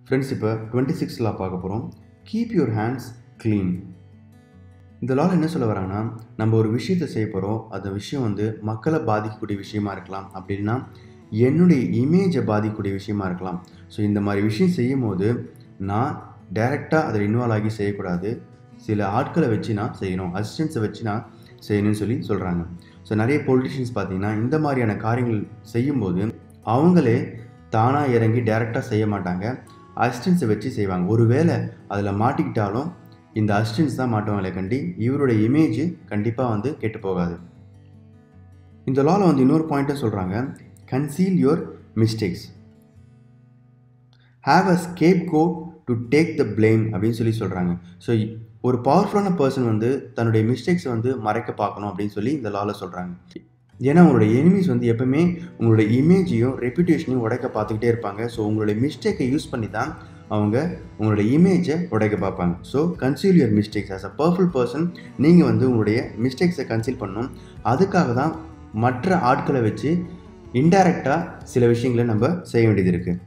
friends இப்போ twenty six லா பார்க்க போகிறோம் கீப் யுவர் ஹேண்ட்ஸ் க்ளீன் இந்த லாவில் என்ன சொல்ல வராங்கன்னா நம்ம ஒரு விஷயத்தை செய்ய போகிறோம் அந்த விஷயம் வந்து மக்களை பாதிக்கக்கூடிய விஷயமா இருக்கலாம் அப்படின்னா என்னுடைய இமேஜை பாதிக்கக்கூடிய விஷயமா இருக்கலாம் ஸோ இந்த மாதிரி விஷயம் செய்யும் போது நான் டைரெக்டாக அதில் இன்வால்வ் ஆகி செய்யக்கூடாது சில ஆட்களை வச்சு நான் செய்யணும் அசிஸ்டன்ஸை வச்சு நான் செய்யணும்னு சொல்லி சொல்கிறாங்க ஸோ நிறைய பொலிட்டிஷியன்ஸ் பார்த்தீங்கன்னா இந்த மாதிரியான காரியங்கள் செய்யும்போது அவங்களே தானாக இறங்கி டைரெக்டாக செய்ய மாட்டாங்க அசிஸ்டன்ஸை வச்சு செய்வாங்க ஒருவேளை அதில் மாட்டிக்கிட்டாலும் இந்த அசிஸ்டன்ஸ் தான் மாட்டுவாங்களே கண்டி இவருடைய இமேஜ் கண்டிப்பாக வந்து கெட்டு போகாது இந்த லாவில் வந்து இன்னொரு பாயிண்ட்டும் சொல்கிறாங்க conceal your mistakes have a scapegoat to take the blame அப்படின்னு சொல்லி சொல்கிறாங்க ஸோ ஒரு பவர்ஃபுல்லான பர்சன் வந்து தன்னுடைய மிஸ்டேக்ஸை வந்து மறைக்க பார்க்கணும் அப்படின்னு சொல்லி இந்த லாவில் சொல்கிறாங்க ஏன்னா உங்களுடைய எனிமீஸ் வந்து எப்பவுமே உங்களுடைய இமேஜையும் ரெப்யூட்டேஷனையும் உடைக்க பார்த்துக்கிட்டே இருப்பாங்க ஸோ உங்களுடைய மிஸ்டேக்கை யூஸ் பண்ணி தான் அவங்க உங்களுடைய இமேஜை உடைக்க பார்ப்பாங்க so conceal your mistakes as a powerful person நீங்கள் வந்து உங்களுடைய மிஸ்டேக்ஸை கன்சீல் பண்ணணும் அதுக்காக தான் மற்ற ஆட்களை வச்சு இன்டைரக்டாக சில விஷயங்களை நம்ம செய்ய வேண்டியது இருக்குது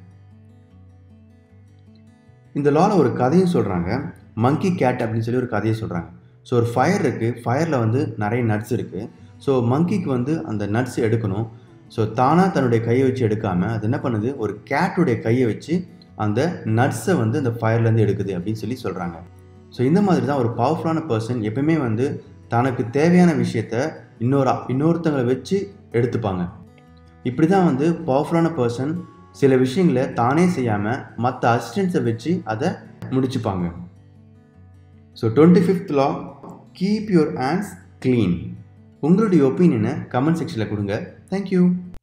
இந்த லாவில் ஒரு கதையும் சொல்கிறாங்க மங்கி கேட் அப்படின்னு சொல்லி ஒரு கதையை சொல்கிறாங்க ஸோ ஒரு ஃபயர் இருக்குது ஃபயரில் வந்து நிறைய நட்ஸ் இருக்குது ஸோ மங்கிக்கு வந்து அந்த நட்ஸ் எடுக்கணும் ஸோ தானாக தன்னுடைய கையை வச்சு எடுக்காமல் அது என்ன பண்ணுது ஒரு கேட்டுடைய கையை வச்சு அந்த நட்ஸை வந்து அந்த ஃபயர்லேருந்து எடுக்குது அப்படின்னு சொல்லி சொல்கிறாங்க ஸோ இந்த மாதிரி தான் ஒரு பவர்ஃபுல்லான பர்சன் எப்பவுமே வந்து தனக்கு தேவையான விஷயத்த இன்னொரு இன்னொருத்தங்களை வச்சு எடுத்துப்பாங்க இப்படி தான் வந்து பவர்ஃபுல்லான பர்சன் சில விஷயங்களை தானே செய்யாமல் மற்ற அசிஸ்டன்ஸை வச்சு அதை முடிச்சுப்பாங்க so twenty fifth law keep your hands clean உங்களுடைய ஒப்பீனியனை கமெண்ட் செக்ஷனில் கொடுங்க தேங்க்யூ